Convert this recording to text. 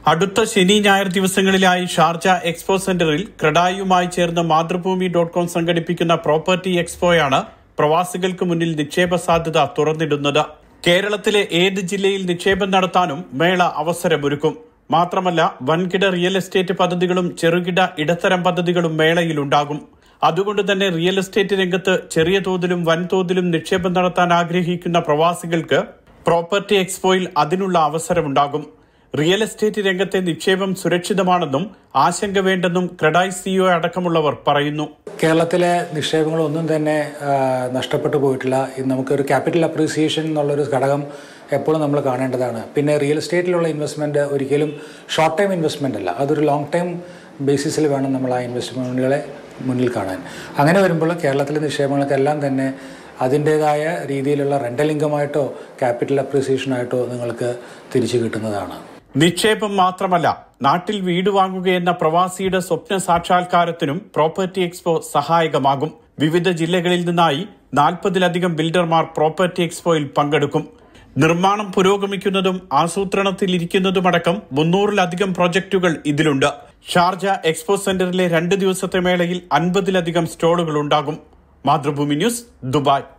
അടുത്ത ശനി ഞായർ ദിവസങ്ങളിലായി ഷാർജ എക്സ്പോ സെന്ററിൽ ക്രഡായുമായി ചേർന്ന് മാതൃഭൂമി ഡോട്ട് കോം സംഘടിപ്പിക്കുന്ന പ്രോപ്പർട്ടി എക്സ്പോയാണ് പ്രവാസികൾക്ക് മുന്നിൽ നിക്ഷേപ സാധ്യത തുറന്നിടുന്നത് കേരളത്തിലെ ഏത് ജില്ലയിൽ നിക്ഷേപം നടത്താനും മേള അവസരമൊരുക്കും മാത്രമല്ല വൻകിട റിയൽ എസ്റ്റേറ്റ് പദ്ധതികളും ചെറുകിട ഇടത്തരം പദ്ധതികളും മേളയിലുണ്ടാകും അതുകൊണ്ട് തന്നെ റിയൽ എസ്റ്റേറ്റ് രംഗത്ത് ചെറിയ തോതിലും വൻതോതിലും നിക്ഷേപം നടത്താൻ ആഗ്രഹിക്കുന്ന പ്രവാസികൾക്ക് പ്രോപ്പർട്ടി എക്സ്പോയിൽ അതിനുള്ള അവസരമുണ്ടാകും റിയൽ എസ്റ്റേറ്റ് രംഗത്തെ നിക്ഷേപം സുരക്ഷിതമാണെന്നും ആശങ്ക വേണ്ടെന്നും ക്രെഡായ് സിഇഒ അടക്കമുള്ളവർ പറയുന്നു കേരളത്തിലെ നിക്ഷേപങ്ങളൊന്നും തന്നെ ആ, നഷ്ടപ്പെട്ടു പോയിട്ടില്ല ഇത് നമുക്കൊരു ക്യാപിറ്റൽ അപ്രീസിയേഷൻ എന്നുള്ളൊരു ഘടകം എപ്പോഴും നമ്മൾ കാണേണ്ടതാണ് പിന്നെ റിയൽ എസ്റ്റേറ്റിലുള്ള ഇൻവെസ്റ്റ്മെൻറ്റ് ഒരിക്കലും ഷോർട്ട് ടൈം ഇൻവെസ്റ്റ്മെൻ്റ് അല്ല അതൊരു ലോങ് ടൈം ബേസിസിൽ വേണം നമ്മൾ ആ ഇൻവെസ്റ്റ്മെൻറ്റുകളെ മുന്നിൽ കാണാൻ അങ്ങനെ വരുമ്പോൾ കേരളത്തിലെ നിക്ഷേപങ്ങൾക്കെല്ലാം തന്നെ അതിൻ്റേതായ രീതിയിലുള്ള റെൻ്റൽ ഇൻകമായിട്ടോ ക്യാപിറ്റൽ അപ്രീസിയേഷനായിട്ടോ നിങ്ങൾക്ക് തിരിച്ചു കിട്ടുന്നതാണ് നിക്ഷേപം മാത്രമല്ല നാട്ടിൽ വീട് വാങ്ങുകയെന്ന പ്രവാസിയുടെ സ്വപ്ന സാക്ഷാത്കാരത്തിനും പ്രോപ്പർട്ടി എക്സ്പോ സഹായകമാകും വിവിധ ജില്ലകളിൽ നിന്നായി നാൽപ്പതിലധികം ബിൽഡർമാർ പ്രോപ്പർട്ടി എക്സ്പോയിൽ പങ്കെടുക്കും നിർമ്മാണം പുരോഗമിക്കുന്നതും ആസൂത്രണത്തിലിരിക്കുന്നതുമടക്കം മുന്നൂറിലധികം പ്രൊജക്ടുകൾ ഇതിലുണ്ട് ഷാർജ എക്സ്പോ സെന്ററിലെ രണ്ട് ദിവസത്തെ മേളയിൽ അൻപതിലധികം സ്റ്റോളുകൾ ഉണ്ടാകും മാതൃഭൂമി ന്യൂസ് ദുബായ്